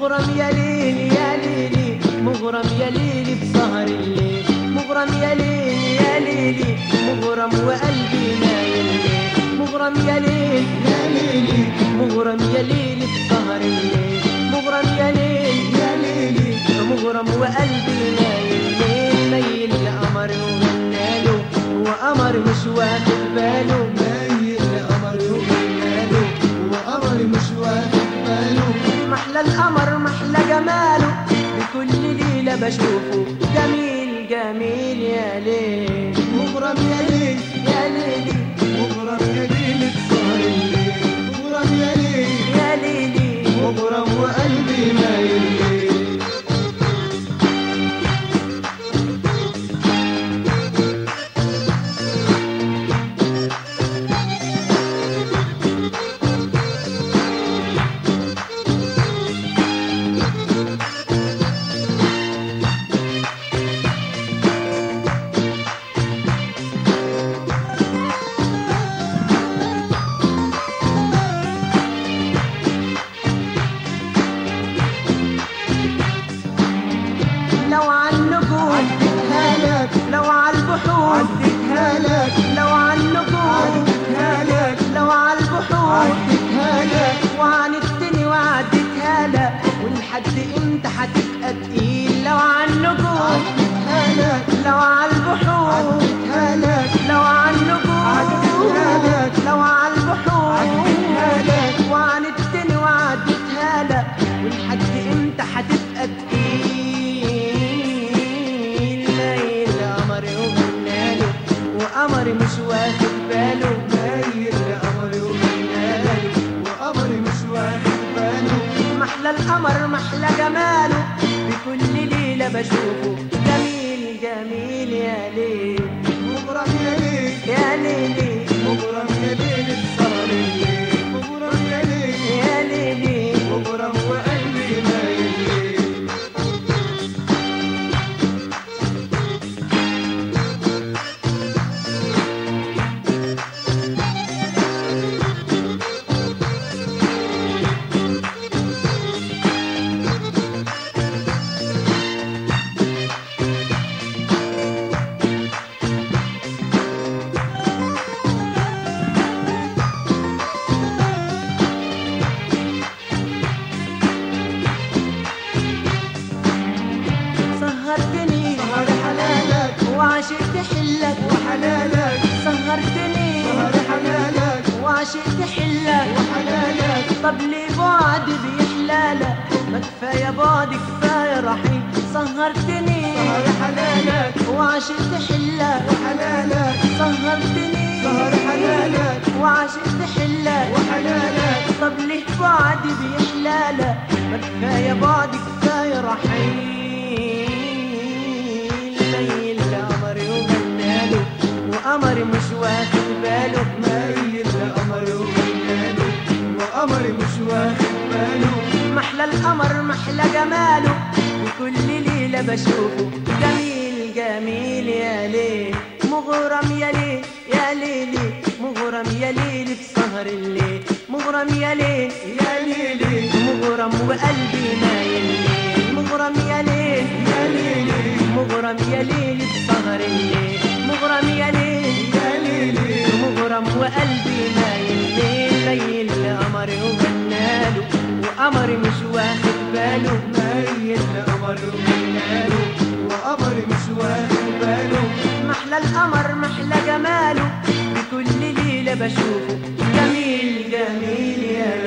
مغرم يا ليل يا ليلي مغرم يا ليلي بسهر الليل مغرم يا ليل يا ليلي مغرم وقلبي نايم ليه مغرم يا ليل يا ليلي مغرم يا ليلي بسهر الليل مغرم يا ليل يا ليلي مغرم وقلبي نايم ليه ميل لقمر وغناله وقمر مش واخد باله مايل لقمر وغناله وقمر مش واخد باله محلى القمر محلى جماله بكل ليلة بشوفه جميل جميل يا ليل مغرم يا ليل يا ليلي مغرم يا ليل بسهر الليل مغرم يا ليل يا ليلي مغرم وقلبي مايل ليل لو عالنجوم عدتها لك لو عالبحور عدتها لك لو عالنجوم عدتها لك لو عالبحور عدتها لك وعندتني وعدتها لك ولحد امتى هتبقى تقيل لو عالنجوم عدتها لك لو عالبحور عدتها لك لو عالنجوم عدتها لك لو عالبحور عدتها لك وعندتني وعدتها لك ولحد امتى هتبقى تقيل ليل قمر وغناله وقمر مش واخد باله مايل لقمر وغناله وقمر مش واخد باله محلى القمر محلى جماله بكل ليلة بشوفه جميل جميل يا ليل مغرم يا ليل يا ليلي مغرم يا ليل بسهر الليل مغرم يا ليل يا ليلي مغرم وقلبي مايل ليل سهرتني سهر حلالك وعشقت حلك وحلالك سهرتني سهر حلالك وعشقت حلك وحلالك طب ليه بعد بيحلالك ما كفايه بعد كفايه رحيل سهرتني سهر حلالك وعشقت حلك وحلالك سهرتني سهر حلالك وعشقت حلك وحلالك طب ليه بعد بيحلالك ما كفايه بعد كفايه رحيل ليل قمر وغناله وقمر مش واخد باله مايل لقمر وغناله وقمر مش واخد باله محلى القمر محلى جماله وكل ليلة بشوفه جميل جميل يا ليل مغرم يا ليل يا ليلي مغرم يا ليل بسهر الليل مغرم يا ليل يا ليلي مغرم وقلبي نايم ليل مغرم يا ليل يا ليلي مغرم يا ليل بسهر الليل مغرم يا ليل يا ليلي مغرم وقلبي نايم ليل ليل قمر وغناله وقمر مش واخد باله مايل لقمر وغناله وقمر مش واخد باله محلى القمر محلى جماله بكل ليلة بشوفه جميل جميل يا